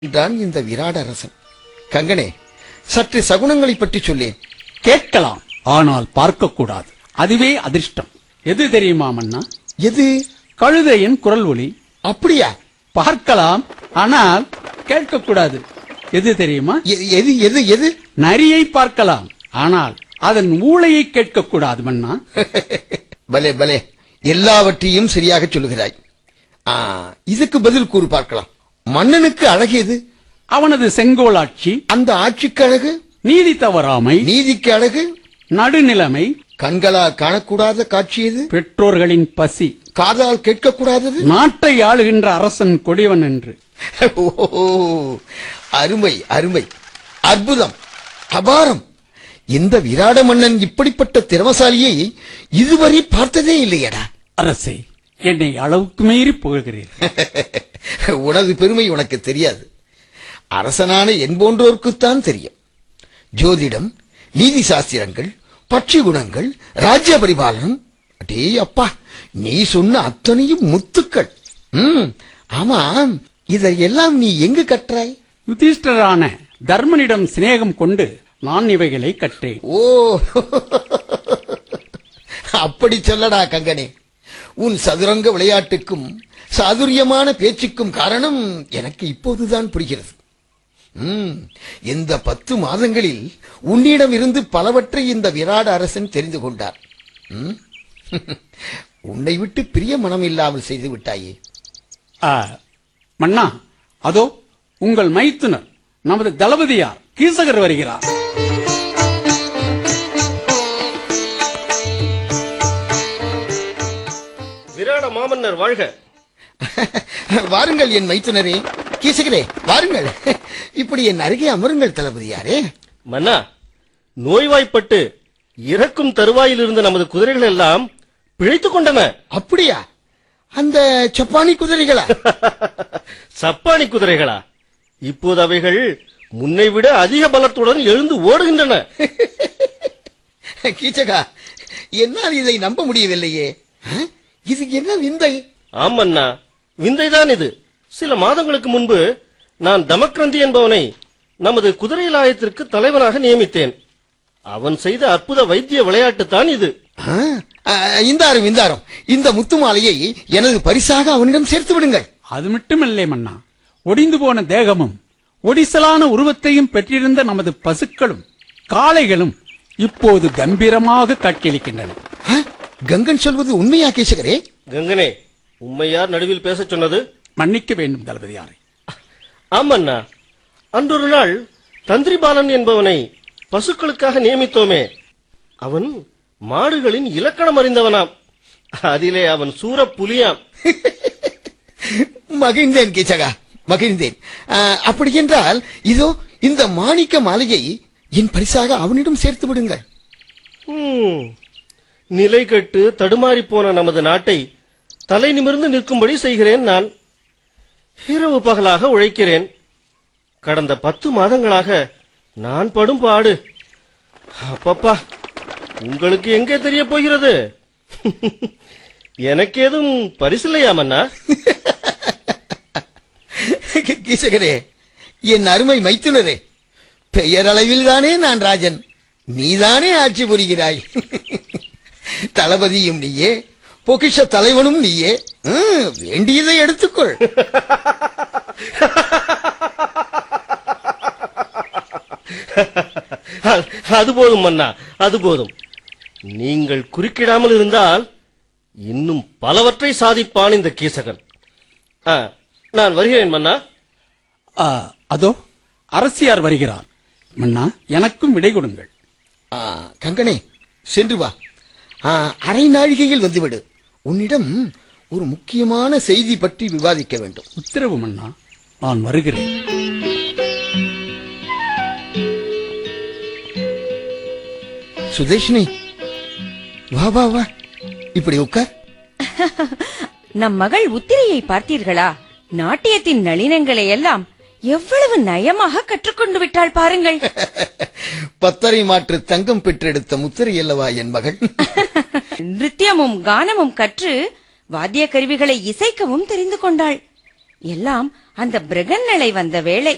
என்றான் இந்த விராட அரசன் கங்கனே சற்று சகுனங்களைப் பற்றி சொல்லேன் கேட்கலாம் ஆனால் பார்க்கக்கூடாது அதுவே அதிர்ஷ்டம் எது தெரியுமா மன்னா எது கழுதையின் குரல் ஒலி அப்படியா பார்க்கலாம் ஆனால் கேட்கக்கூடாது எது தெரியுமா எ- எது எது எது நரியை பார்க்கலாம் ஆனால் அதன் ஊளையை கேட்கக்கூடாது மன்னா பலே பலே எல்லாவற்றையும் சரியாக சொல்லுகிறாய் ஆ, இதுக்கு பதில் கூறு பார்க்கலாம் மன்னனுக்கு அழகு எது அவனது செங்கோல் ஆட்சி அந்த ஆட்சிக்கு அழகு நீதி தவறாமை நீதிக்கு அழகு நடுநிலைமை கண்களால் காணக்கூடாத காட்சி எது பெற்றோர்களின் பசி காதால் கேட்கக்கூடாதது நாட்டை ஆளுகின்ற அரசன் கொடியவன் என்று ஓ அருமை அருமை அற்புதம் அபாரம் இந்த விராட மன்னன் இப்படிப்பட்ட திறமசாலியை இதுவரை பார்த்ததே இல்லையடா அரசே என்னை அளவுக்கு மீறி புகழ்கிறீர் உனது பெருமை உனக்கு தெரியாது அரசனான என் போன்றோருக்குத்தான் தெரியும் ஜோதிடம் நீதி சாஸ்திரங்கள் பட்சி குணங்கள் ராஜ்ய பரிபாலனம் அடே அப்பா நீ சொன்ன அத்தனையும் முத்துக்கள் ம் ஆமாம் இதையெல்லாம் நீ எங்கு கற்றாய் யுதிஷ்டரான தர்மனிடம் சிநேகம் கொண்டு நான் இவைகளை கற்றேன் ஓ அப்படி சொல்லடா கங்கனே உன் சதுரங்க விளையாட்டுக்கும் சாதுரியமான பேச்சுக்கும் காரணம் எனக்கு இப்போதுதான் புரிகிறது ம், இந்த பத்து மாதங்களில் உன்னிடம் இருந்து பலவற்றை இந்த விராட அரசன் தெரிந்து கொண்டார் ம்? உன்னை விட்டு பிரிய மனம் இல்லாமல் செய்து விட்டாயே ஆ, மன்னா அதோ உங்கள் மைத்துனர் நமது தளபதியார் கீசகர் வருகிறார் விராட மாமன்னர் வாழ்க வாருங்கள் என் மைத்துனரே கீசகரே வாருங்கள் இப்படி என் அருகே அமருங்கள் தளபதியாரே மன்னா நோய்வாய்ப்பட்டு இறக்கும் தருவாயில் இருந்த நமது குதிரைகள் எல்லாம் பிழைத்துக் கொண்டன அப்படியா அந்த சப்பானி குதிரைகளா சப்பானி குதிரைகளா இப்போது அவைகள் முன்னை விட அதிக பலத்துடன் எழுந்து ஓடுகின்றன கீச்சகா என்னால் இதை நம்ப முடியவில்லையே ஆ? இது என்ன விந்தை ஆமண்ணா விந்தைதான் இது சில மாதங்களுக்கு முன்பு நான் தமக்ரந்தி என்பவனை நமது குதிரை லாயத்திற்கு தலைவனாக நியமித்தேன் அவன் செய்த அற்புத வைத்திய விளையாட்டுத்தான் இது ஆ? ஆ, இந்தாரும் இந்தாரும் இந்த முத்து மாலையை எனது பரிசாக அவனிடம் சேர்த்து விடுங்கள் அது மட்டுமில்லை மன்னா ஒடிந்து போன தேகமும் ஒடிசலான உருவத்தையும் பெற்றிருந்த நமது பசுக்களும் காளைகளும் இப்போது கம்பீரமாக காட்சியளிக்கின்றன ஆ? கங்கன் சொல்வது உண்மையா கீசகரே கங்கனே உம்மையார் நடுவில் பேசச் சொன்னது மன்னிக்க வேண்டும் தளபதியாரை ஆமண்ணா அன்றொரு நாள் தந்திரிபாலன் என்பவனை பசுக்களுக்காக நியமித்தோமே அவன் மாடுகளின் இலக்கணம் அறிந்தவனாம் அதிலே அவன் சூர புலியாம் மகிழ்ந்தேன் கீச்சகா மகிழ்ந்தேன் ஆ, அப்படி என்றால் இதோ இந்த மாணிக்க மாலையை என் பரிசாக அவனிடம் சேர்த்து விடுங்கள் ஹம். நிலை கட்டு தடுமாறி போன நமது நாட்டை தலை நிமிர்ந்து நிற்கும்படி செய்கிறேன் நான் இரவு பகலாக உழைக்கிறேன் கடந்த பத்து மாதங்களாக நான் படும் பாடு அப்பப்பா உங்களுக்கு எங்கே தெரிய போகிறது எனக்கு ஏதும் பரிசில்லையா மன்னா கீசகரே என் அருமை மைத்துனரே பெயரளவில் தானே நான் ராஜன் நீதானே ஆட்சி புரிகிறாய் தளபதியும் நீயே பொக்கிஷ தலைவனும் நீயே ம், வேண்டியதை எடுத்துக்கொள் அ- அது போதும் மன்னா அது போதும் நீங்கள் குறுக்கிடாமல் இருந்தால் இன்னும் பலவற்றை சாதிப்பான் இந்த கீசகன் ஆ, நான் வருகிறேன் மன்னா ஆ, அதோ அரசியார் வருகிறார் மன்னா எனக்கும் விடை கொடுங்கள் ஆ, கங்கனே சென்று வா ஆ, அரை நாழிகையில் வந்துவிடு உன்னிடம் ஒரு முக்கியமான செய்தி பற்றி விவாதிக்க வேண்டும் உத்தரவு மன்னா நான் வருகிறேன் சுதேஷினி வா வா வா இப்படி உட்கார் நம் மகள் உத்திரையை பார்த்தீர்களா நாட்டியத்தின் நளினங்களை எல்லாம் எவ்வளவு நயமாக கற்றுக்கொண்டு விட்டாள் பாருங்கள் பத்தரை மாற்று தங்கம் பெற்றெடுத்த முத்திரை அல்லவா என் மகள் நிருத்தியமும் கானமும் கற்று வாத்திய கருவிகளை இசைக்கவும் தெரிந்து கொண்டாள் எல்லாம் அந்த பிரகன்னலை வந்த வேளை